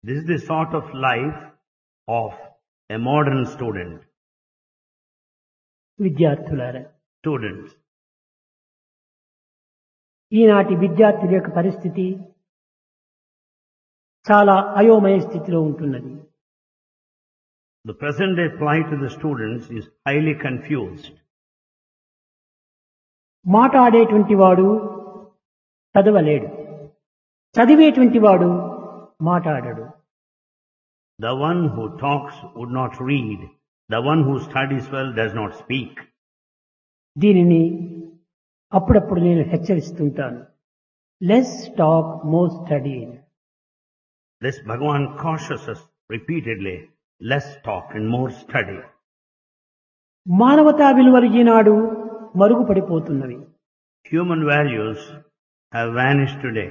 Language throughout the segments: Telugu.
This is the sort of life of a modern student. విద్యార్థులారా Students. ఈనాటి విద్యార్థుల యొక్క పరిస్థితి చాలా అయోమయ స్థితిలో ఉంటున్నది The present day plight to the students is highly confused. మాట్లాడేటువంటి వాడు చదవలేడు చదివేటువంటి వాడు మాట్లాడడు The one who talks would not read. The one who studies well does not speak. దీనిని అప్పుడప్పుడు నేను హెచ్చరిస్తుంటాను less talk more study This Bhagavan cautions us repeatedly, less talk and more study. మానవతా విలువలు ఈనాడు మరుగుపడిపోతున్నవి Human values have vanished today.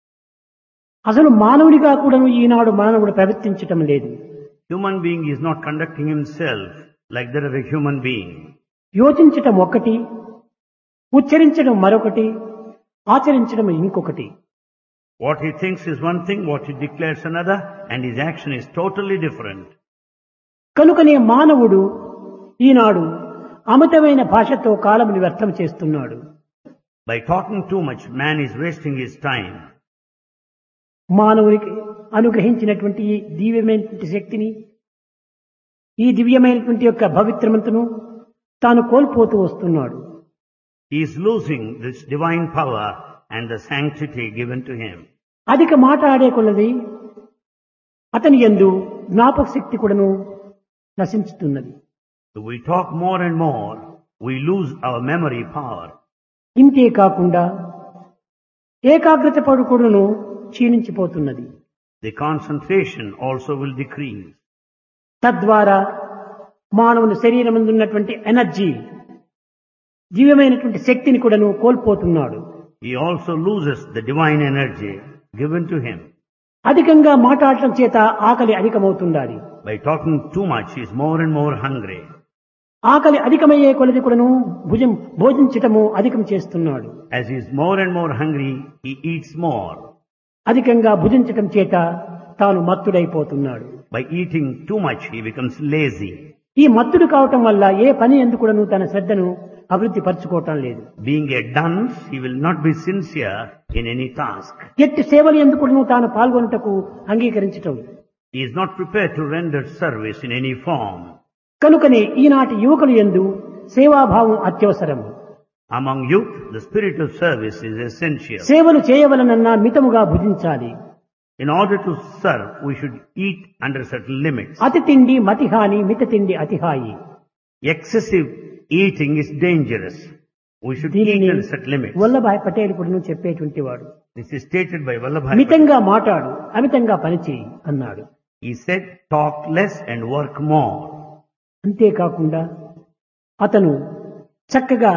అసలు మానవుడిగా కూడా ఈనాడు మానవుడు ప్రవర్తించటం లేదు Human being is not conducting himself like that of a human being. యోచించటం ఒక్కటి ఉచ్చరించడం మరొకటి ఆచరించడం ఇంకొకటి What he thinks is one thing, what he declares another, and his action is totally different. కనుకనే మానవుడు ఈనాడు అమితమైన భాషతో కాలముని వ్యర్థం చేస్తున్నాడు By talking too much, man is wasting his time. మానవునికి అనుగ్రహించినటువంటి ఈ దివ్యమైనటువంటి శక్తిని ఈ దివ్యమైనటువంటి యొక్క భవిత్రమంతను తాను కోల్పోతూ వస్తున్నాడు He is losing this divine power and the sanctity given to him. అధిక మాట్లాడే కొలది అతని యందు జ్ఞాపక శక్తి కూడాను నశించుతున్నది If we talk more and more, we lose our memory power. ఇంతే కాకుండా ఏకాగ్రత పడుకుడును క్షీణించిపోతున్నది The concentration also will decrease. తద్వారా మానవుని శరీరం ఉన్నటువంటి ఎనర్జీ దివ్యమైనటువంటి శక్తిని కూడాను కోల్పోతున్నాడు He also loses the divine energy given to him. అధికంగా మాట్లాడటం చేత ఆకలి అధికమవుతుండాలి By talking too much, he is more and more hungry. ఆకలి అధికమయ్యే కొలది కూడాను భుజం భోజించటము అధికం చేస్తున్నాడు As he is more and more hungry, he eats more. అధికంగా భుజించటం చేత తాను మత్తుడైపోతున్నాడు By eating too much, he becomes lazy. ఈ మత్తుడు కావటం వల్ల ఏ పని ఎందుకుడను తన శ్రద్ధను అభివృద్ధి పరచుకోవటం లేదు Being a dunce, he will not be sincere in any task. ఎట్టి సేవలు ఎందుకుడను తాను పాల్గొనుటకు అంగీకరించటం He is not prepared to render service in any form. కనుకనే ఈనాటి యువకులు ఎందు సేవాభావం అత్యవసరం Among youth, the spirit of service is essential. సేవలు చేయవలనన్నా మితముగా భుజించాలి In order to serve, we should eat under certain limits. అతి తిండి మతిహాని మిత తిండి అతిహాయి Excessive eating is dangerous. We should eat దీనిని under certain limits. Vallabhbhai Patel కూడా చెప్పేటువంటి వాడు This is stated by Vallabhai. మితంగా మాట్లాడు అమితంగా పనిచేయి అన్నాడు He said, talk less and work more. అంతేకాకుండా అతను చక్కగా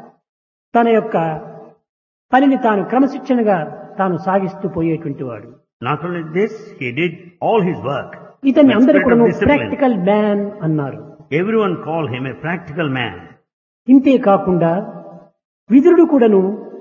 తన యొక్క పనిని తాను క్రమశిక్షణగా తాను సాగిస్తూ పోయేటువంటి వాడు Not only this, he did all his work. ఇతన్ని with అందరూ spirit కూడా of discipline. ప్రాక్టికల్ మ్యాన్ అన్నారు Everyone called him a practical man. ఇంతే కాకుండా విదురుడు కూడాను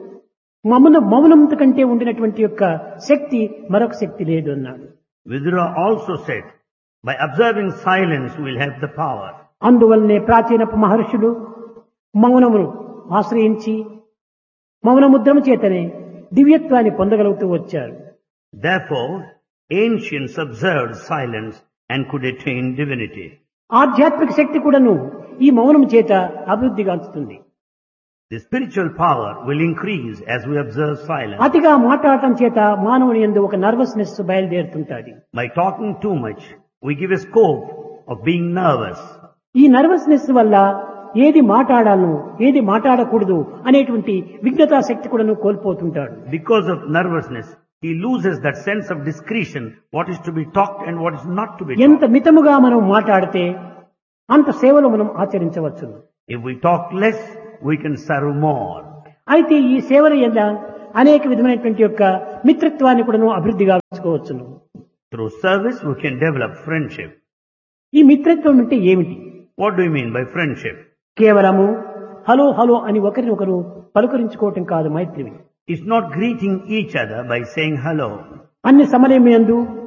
మౌన మౌనంత కంటే ఉండినటువంటి యొక్క శక్తి మరొక శక్తి లేదు అన్నాడు Vidura also said, by observing silence, we'll have the power. అందువల్లనే ప్రాచీనపు మహర్షులు మౌనమును ఆశ్రయించి మౌనముద్రము చేతనే దివ్యత్వాన్ని పొందగలుగుతూ వచ్చారు Therefore, ancients observed silence and could attain divinity. ఆధ్యాత్మిక శక్తి కూడాను ఈ మౌనం చేత అభివృద్ధి గాంచుతుంది The spiritual power will increase as we observe silence. అతిగా మాట్లాడటం చేత మానవుని ఎందు ఒక నర్వస్నెస్ బయలుదేరుతుంటాది By talking too much, we give a scope of being nervous. ఈ నర్వస్నెస్ వల్ల ఏది మాట్లాడాలను ఏది మాట్లాడకూడదు అనేటువంటి విఘ్నతా శక్తి కూడాను కోల్పోతుంటాడు Because of nervousness, he loses that sense of discretion, what is to be talked and what is not to be ఎంత talked. మితముగా మనం మాట్లాడితే అంత సేవలు మనం ఆచరించవచ్చును If we talk less, we can serve more. అయితే ఈ సేవల ఎంత అనేక విధమైనటువంటి యొక్క మిత్రత్వాన్ని కూడాను అభివృద్ధి గావించుకోవచ్చును Through service, we can develop friendship. ఈ మిత్రత్వం అంటే ఏమిటి What do you mean by friendship? కేవలము హలో హలో అని ఒకరినొకరు పలుకరించుకోవటం కాదు మైత్రివి It's not greeting each other by saying hello. అన్ని సమయమందు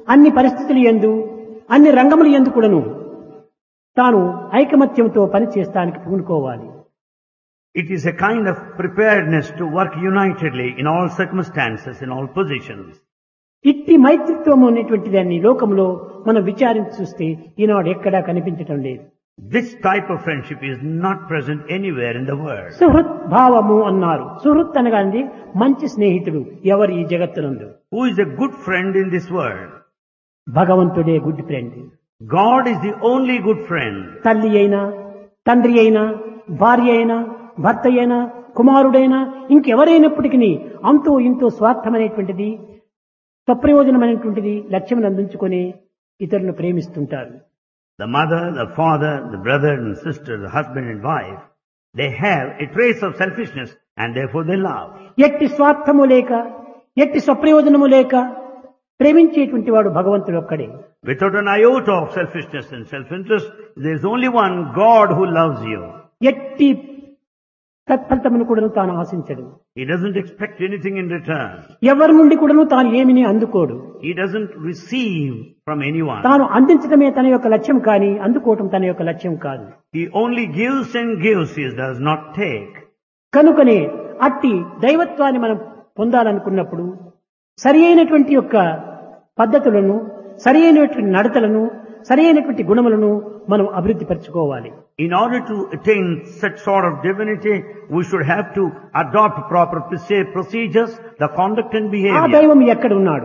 అన్ని పరిస్థితులు ఎందు అన్ని రంగములు ఎందు కూడాను తాను ఐకమత్యంతో పని చేస్తానికి పూనుకోవాలి It is a kind of preparedness to work unitedly in all circumstances, in all positions. ఇట్టి మైత్రిత్వం అనేటువంటి దాన్ని లోకంలో మనం విచారించి చూస్తే ఈనాడు ఎక్కడా కనిపించటం లేదు This type of friendship is not present anywhere in the world. Suhrit భావము అన్నారు సుహృత్ అనగానే మంచి స్నేహితుడు ఎవరు ఈ జగత్తునందు Who is a good friend in this world? భగవంతుడే good friend God is the only good friend. తల్లి అయినా తండ్రి అయినా భార్య అయినా భర్త అయినా కుమారుడైనా ఇంకెవరైనప్పటికీ అంతో ఇంతో స్వార్థమనేటువంటిది సప్రయోజనమైనటువంటిది లక్ష్యం అందించుకొని ఇతరులను ప్రేమిస్తుంటారు The mother, the father, the brother and sister, the husband and wife, they have a trace of selfishness and therefore they love. ఎట్టి స్వార్థము లేక ఎట్టి స్వప్రయోజనము లేక ప్రేమించేటువంటి వాడు భగవంతుడు ఒక్కడే Without an iota of selfishness and self-interest, there is only one God who loves you. ఎట్టి తత్ఫలితమును కూడాను తాను ఆశించడు He doesn't expect anything in return. ఎవరి నుండి కూడాను తాను ఏమిని అందుకోడు He doesn't receive from anyone. తాను అందించడమే తన యొక్క లక్ష్యం కానీ అందుకోవటం తన యొక్క లక్ష్యం కాదు He only gives and gives, he does not take. కనుకనే అట్టి దైవత్వాన్ని మనం పొందాలనుకున్నప్పుడు సరి అయినటువంటి యొక్క పద్ధతులను సరి అయినటువంటి నడతలను సరి అయినటువంటి గుణములను మనం అభివృద్ధి పరచుకోవాలి In order to attain such sort of divinity, we should have to adopt proper proce- procedures, the conduct and ఆ behavior. దైవం ఎక్కడ ఉన్నాడు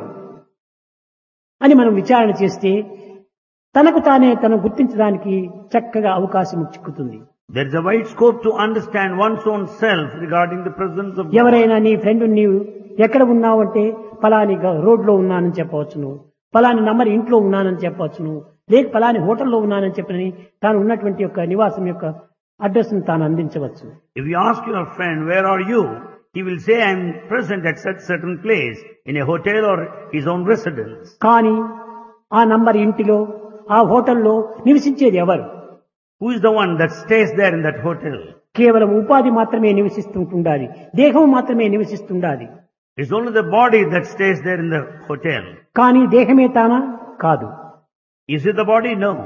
అని మనం విచారణ చేస్తే తనకు తానే తను గుర్తించడానికి చక్కగా అవకాశం చిక్కుతుంది There is a wide scope to understand one's own self regarding the presence of God. ఎవరైనా నీ ఫ్రెండ్ నీవు ఎక్కడ ఉన్నావంటే ఫలాని గ- రోడ్లో ఉన్నానని చెప్పవచ్చును ఫలాని నంబర్ ఇంట్లో ఉన్నానని చెప్పవచ్చును లేక ఫలాని హోటల్లో ఉన్నానని చెప్పని తాను ఉన్నటువంటి యొక్క నివాసం యొక్క అడ్రస్ ను తాను అందించవచ్చు If you ask your friend, where are you? He will say, I'm present at such certain place, in a hotel or his own residence. కానీ ఆ నంబర్ ఇంటిలో ఆ హోటల్లో నివసించేది ఎవరు Who is the one that stays there in that hotel? కేవలం ఉపాధి మాత్రమే నివసిస్తుంటుండాలి దేహం మాత్రమే నివసిస్తుండాలి It's only the body that stays there in the hotel. కానీ దేహమే తానా కాదు Is it the body? No.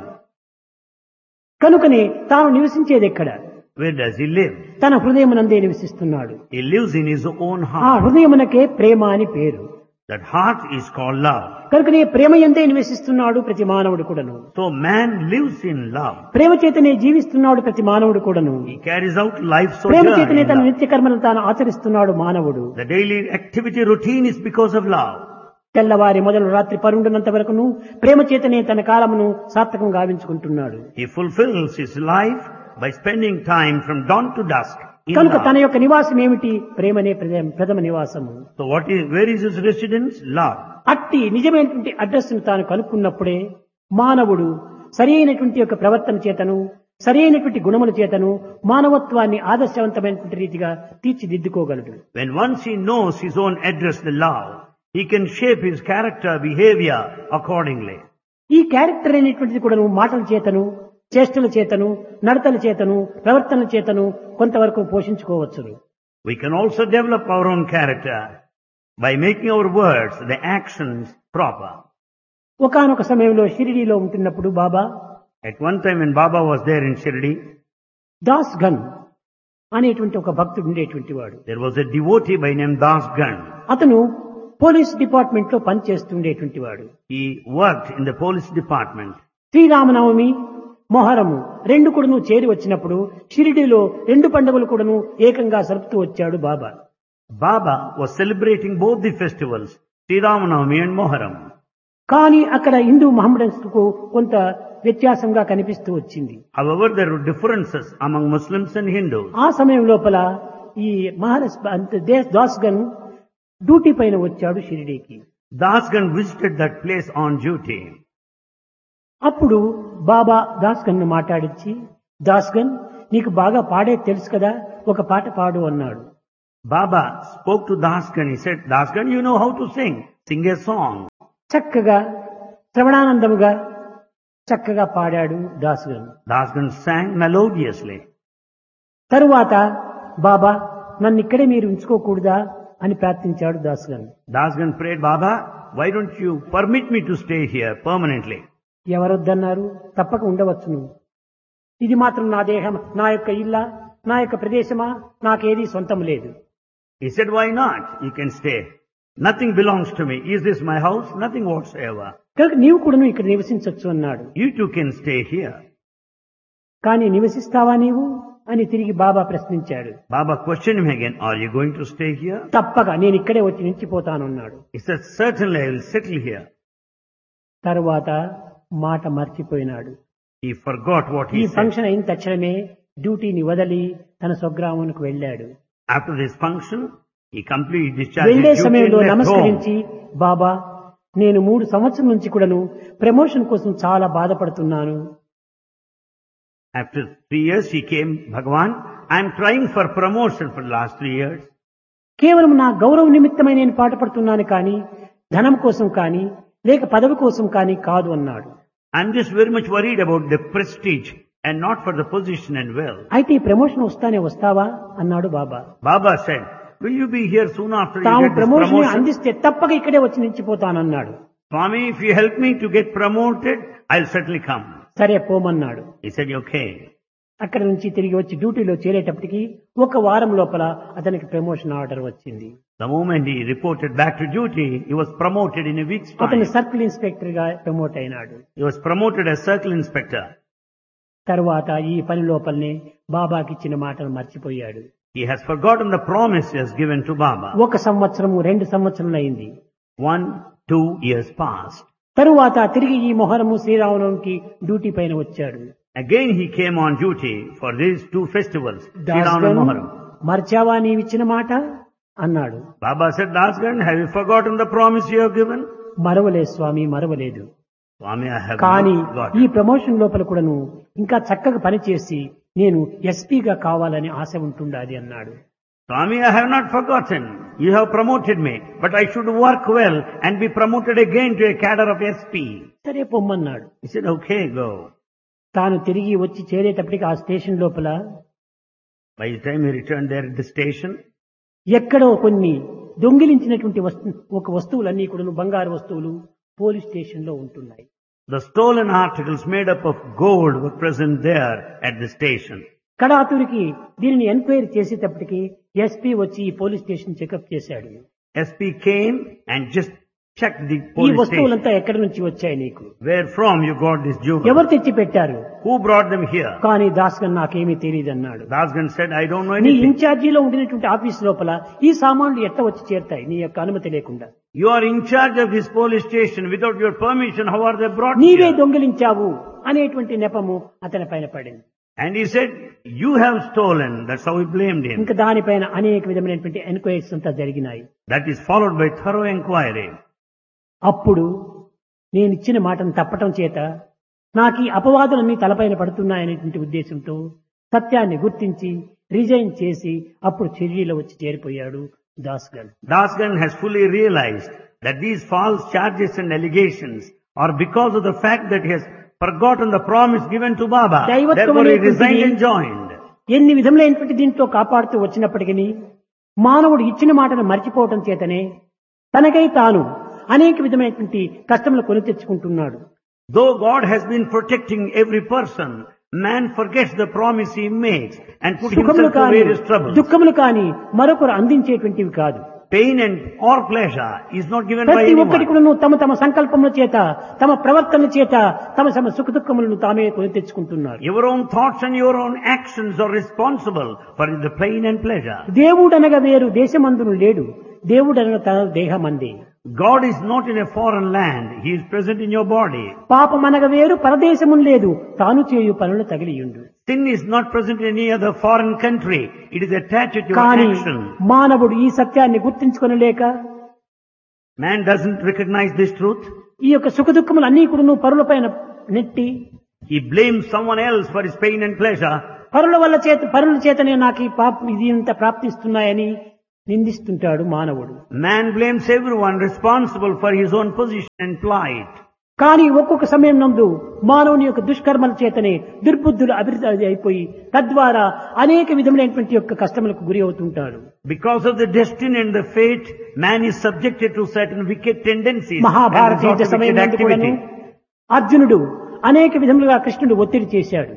కనుకనే తాను నివసించేది ఎక్కడ Where does he live? తన హృదయమునందే నివసిస్తున్నాడు He lives in his own ఆ heart. హృదయమునకే ప్రేమ అని పేరు That heart is called love. కనుకనే ప్రేమ ఎందే నివసిస్తున్నాడు ప్రతి మానవుడు కూడాను So man lives in love. ప్రేమ చేతనే జీవిస్తున్నాడు ప్రతి మానవుడు కూడాను He carries out life Prema sojourn చేతనే in తన love. నిత్య కర్మలను తాను ఆచరిస్తున్నాడు మానవుడు The daily activity routine is because of love. తెల్లవారి మొదలు రాత్రి పరుండునంత వరకును ప్రేమ చేతనే తన కాలమును సార్థకం గావించుకుంటున్నాడు He fulfills his life by spending time from dawn to dusk in కనుక తన love. యొక్క నివాసం ఏమిటి ప్రేమనే ప్రథమ- ప్రథమ నివాసము So what is, where is his residence? Love. అట్టి నిజమైనటువంటి అడ్రస్ ను తాను కనుక్కున్నప్పుడే మానవుడు సరి అయినటువంటి యొక్క ప్రవర్తన చేతను సరి అయినటువంటి గుణముల చేతను మానవత్వాన్ని ఆదర్శవంతమైనటువంటి రీతిగా తీర్చిదిద్దుకోగలడు When once he knows his own address, the love, he can shape his character, behavior accordingly. ఈ క్యారెక్టర్ అనేటువంటిది కూడా మాటల చేతను చేష్టల చేతను నడతల చేతను ప్రవర్తన చేతను కొంతవరకు పోషించుకోవచ్చును We can also develop our own character by making our words, the actions proper. ఒకానొక సమయంలో షిరిడీలో ఉంటున్నప్పుడు Baba At one time when Baba was there in Shirdi, Das Gan అనేటువంటి ఒక భక్తుడు ఉండేటువంటి వాడు there was a devotee by name Das Gan. అతను పోలీస్ డిపార్ట్మెంట్ లో పనిచేస్తుండేటువంటి వాడు He worked in the police department. Sri Rama Navami Muharram రెండు కూడాను చేరి వచ్చినప్పుడు షిరిడీలో రెండు పండుగలు కూడాను ఏకంగా సరుపుతూ వచ్చాడు బాబా Baba was celebrating both the festivals, Sri Ramanavami and Moharam. కానీ అక్కడ హిందూ మహమ్మడన్స్ కు కొంత వ్యత్యాసంగా కనిపిస్తూ వచ్చింది However, there were differences among Muslims and Hindus. ఆ సమయం లోపల ఈ మహారాజ్ దేశ్ దాస్ గన్ డ్యూటీ పైన వచ్చాడు షిరిడీకి Dasgan visited that place on duty. అప్పుడు బాబా దాస్ గన్ మాట్లాడించి దాస్ గన్ నీకు బాగా పాడే తెలుసు కదా ఒక పాట పాడు అన్నాడు Baba spoke to Dasgan. He said, Dasgan, you know how to sing. Sing a song. చక్కగా శ్రవణానందముగా చక్కగా పాడాడు Das Gan Dasgan sang melodiously. తరువాత బాబా నన్ను ఇక్కడే మీరు ఉంచుకోకూడదా అని ప్రార్థించాడు Das Gan Dasgan prayed, Baba, why don't you permit me to stay here permanently? ఎవరొద్దన్నారు తప్పక ఉండవచ్చును ఇది మాత్రం నా దేహం నా యొక్క ఇల్లా నా యొక్క ప్రదేశమా నాకేది సొంతం లేదు He said, why not? You can stay. Nothing belongs to me. Is this my house? Nothing whatsoever. కనుక నీవు కూడాను ఇక్కడ నివసించవచ్చు అన్నాడు You too can stay here. కానీ నివసిస్తావా నీవు అని తిరిగి బాబా ప్రశ్నించాడు Baba questioned him again, are you going to stay here? తప్పక నేను ఇక్కడే వచ్చి నిలిచిపోతానన్నాడు He said, certainly I will settle here. తరువాత మాట మర్చిపోయినాడు He forgot what ఈ he said. ఫంక్షన్ అయిన తక్షణమే డ్యూటీని వదిలి తన స్వగ్రామానికి వెళ్ళాడు After this function, he completely discharged వెళ్లే his duty సమయంలో and left home. నమస్కరించి బాబా నేను మూడు సంవత్సరం నుంచి కూడాను ప్రమోషన్ కోసం చాలా బాధపడుతున్నాను After three years, he came, Bhagavan, I am trying for promotion for the last three years. కేవలం నా గౌరవ నిమిత్తమై నేను పాటుపడుతున్నాను కానీ ధనం కోసం కానీ లేక పదవి కోసం కానీ కాదు అన్నాడు I'm just very much worried about the prestige and not for the position and wealth. అయితే ఈ ప్రమోషన్ వస్తానే వస్తావా అన్నాడు Baba Baba said, will you be here soon after you తాము get this ప్రమోషన్ promotion? అందిస్తే తప్పక ఇక్కడే వచ్చి నిలిచిపోతానన్నాడు Swami, if you help me to get promoted, I'll certainly come. సరే పోమన్నాడు He said, okay. అక్కడి నుంచి తిరిగి వచ్చి డ్యూటీలో చేరేటప్పటికి ఒక వారం లోపల అతనికి ప్రమోషన్ ఆర్డర్ వచ్చింది The moment he reported back to duty, he was promoted in a week's అతను time. సర్కిల్ ఇన్స్పెక్టర్ గా ప్రమోట్ అయినాడు He was promoted as circle inspector. తరువాత ఈ పని లోపలనే బాబాకి ఇచ్చిన మాటను మర్చిపోయాడు He has forgotten the promise he has given to Baba. ఒక సంవత్సరము రెండు సంవత్సరములు అయింది One, two years passed. తరువాత తిరిగి ఈ మొహరము శ్రీరామనవమికి డ్యూటీ పైన వచ్చాడు Again he came on duty for these two festivals, Sri Ram and దాస్గన్, Moharram. మర్చావా నీవిచ్చిన మాట అన్నాడు Baba said, Dasgan, have you forgotten the promise you have given? మరవలేదు స్వామి మరవలేదు Swami, I have కానీ not ఈ forgotten. ప్రమోషన్ లోపల కూడాను ఇంకా చక్కగా పనిచేసి నేను ఎస్పీగా కావాలని ఆశ ఉంటుండాది అన్నాడు Swami, I have not forgotten. You have promoted me, but I should work well and be promoted again to a cadre of SP. సరే పొమ్మన్నాడు He said, okay, go. తాను తిరిగి వచ్చి చేరేటప్పటికి ఆ స్టేషన్ లోపల By the time he returned there at the station, ఎక్కడో కొన్ని దొంగిలించినటువంటి వస్తు ఒక వస్తువులన్నీ కూడా బంగారు వస్తువులు పోలీస్ స్టేషన్ లో ఉంటున్నాయి the stolen articles made up of gold were present there at the station. కడాతురికి దీనిని ఎంక్వైరీ చేసేటప్పటికి ఎస్పీ వచ్చి ఈ పోలీస్ స్టేషన్ చెకప్ చేశాడు SP came and just checked the ఈ police station. వస్తువులంతా ఎక్కడి నుంచి వచ్చాయి నీకు Where from you got this jewel? ఎవరు తెచ్చి పెట్టారు Who brought them here? కానీ దాస్గన్ నాకేమీ తెలియదు అన్నాడు Dasgan said, I don't know నీ anything. ఇన్ఛార్జీలో ఉండినటువంటి ఆఫీస్ లోపల ఈ సామాన్లు ఎట్ట వచ్చి చేరుతాయి నీ యొక్క అనుమతి లేకుండా You are in charge of this police station. Without your permission, how are they brought నీవే here? దొంగిలించావు అనేటువంటి నెపము అతని పైన పడింది And he said, you have stolen. That's how he blamed him. ఇంకా దానిపైన అనేక విధమైనటువంటి ఎంక్వైరీస్ అంతా జరిగినాయి That is followed by thorough inquiry. అప్పుడు నేను ఇచ్చిన మాటను తప్పటం చేత నాకు ఈ అపవాదులన్నీ తలపైన పడుతున్నాయనేటువంటి ఉద్దేశంతో సత్యాన్ని గుర్తించి రిజైన్ చేసి అప్పుడు చెర్రీలో వచ్చి చేరిపోయాడు దాస్గల్ Dasgan has fully realized that these false charges and allegations are because of the fact that he has forgotten the promise given to Baba. దైవత్వం Therefore he అనేటువంటిది resigned and joined. ఎన్ని విధములైనటువంటి దీంట్లో కాపాడుతూ వచ్చినప్పటికీ మానవుడు ఇచ్చిన మాటను మర్చిపోవటం చేతనే తనకై తాను అనేక విధమైనటువంటి కష్టములు కొని తెచ్చుకుంటున్నాడు Though God has been protecting every person, man forgets the promise he makes and put సుఖములు himself to కాని various troubles. దుఃఖములు కాని మరొకరు అందించేటువంటివి కాదు Pain and or pleasure is not given by ప్రతి ఒక్కటి anyone. కూడా తమ తమ సంకల్పముల చేత తమ ప్రవర్తన చేత తమ తమ సుఖ దుఃఖములను తామే కొని తెచ్చుకుంటున్నారు Your own thoughts and your own actions are responsible for the pain and pleasure. దేవుడనగా వేరు దేశమందును లేడు దేవుడనగా తన దేహమంది God is not in a foreign land. He is present in your body. పాపమనగ వేరు పరదేశమును లేదు తాను చేయు పనులు తగిలియుండు Sin is not present in any other foreign country. It is attached to your కానీ action. మానవుడు ఈ సత్యాన్ని గుర్తించుకొనలేక Man doesn't recognize this truth. ఈ యొక్క సుఖ దుఃఖములు అన్ని కూడా పరుల పైన నెట్టి He blames someone else for his pain and pleasure. పరుల వల్ల చేత పరుల చేతనే నాకు ఈ పాప ఇది ఇంత ప్రాప్తిస్తున్నాయని నిందిస్తుంటాడు మానవుడు Man blames everyone responsible for his own position and plight. కానీ ఒక్కొక్క సమయం నందు మానవుని యొక్క దుష్కర్మల చేతనే దుర్బుద్ధులు అభివృద్ధి అయిపోయి తద్వారా అనేక విధములైనటువంటి యొక్క కష్టములకు గురి అవుతుంటాడు Because of the destiny and the fate, man is subjected to certain wicked tendencies. and Mahabharata resort యుద్ధ to సమయం wicked నందు కూడాను activity. అర్జునుడు అనేక విధములుగా కృష్ణుడు ఒత్తిడి చేశాడు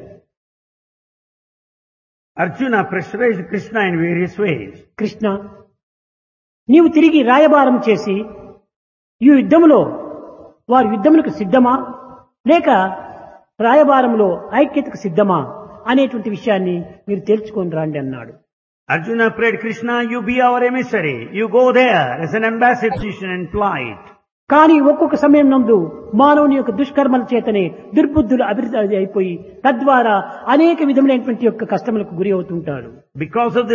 Arjuna pressurized Krishna in various ways. Krishna నీవు తిరిగి రాయబారం చేసి ఈ యుద్ధములో వారి యుద్ధములకు సిద్ధమా లేక రాయబారంలో ఐక్యతకు సిద్ధమా అనేటువంటి విషయాన్ని మీరు తెలుసుకొని రండి అన్నాడు Arjuna prayed, Krishna, you be our emissary. You go there as an ambassador and plight. కానీ ఒక్కొక్క సమయం నందు మానవుని యొక్క దుష్కర్మల చేతనే దుర్బుద్ధులు అభివృద్ధి అయిపోయి తద్వారా అనేక విధములైనటువంటి యొక్క కష్టములకు గురి అవుతుంటాడు Because of the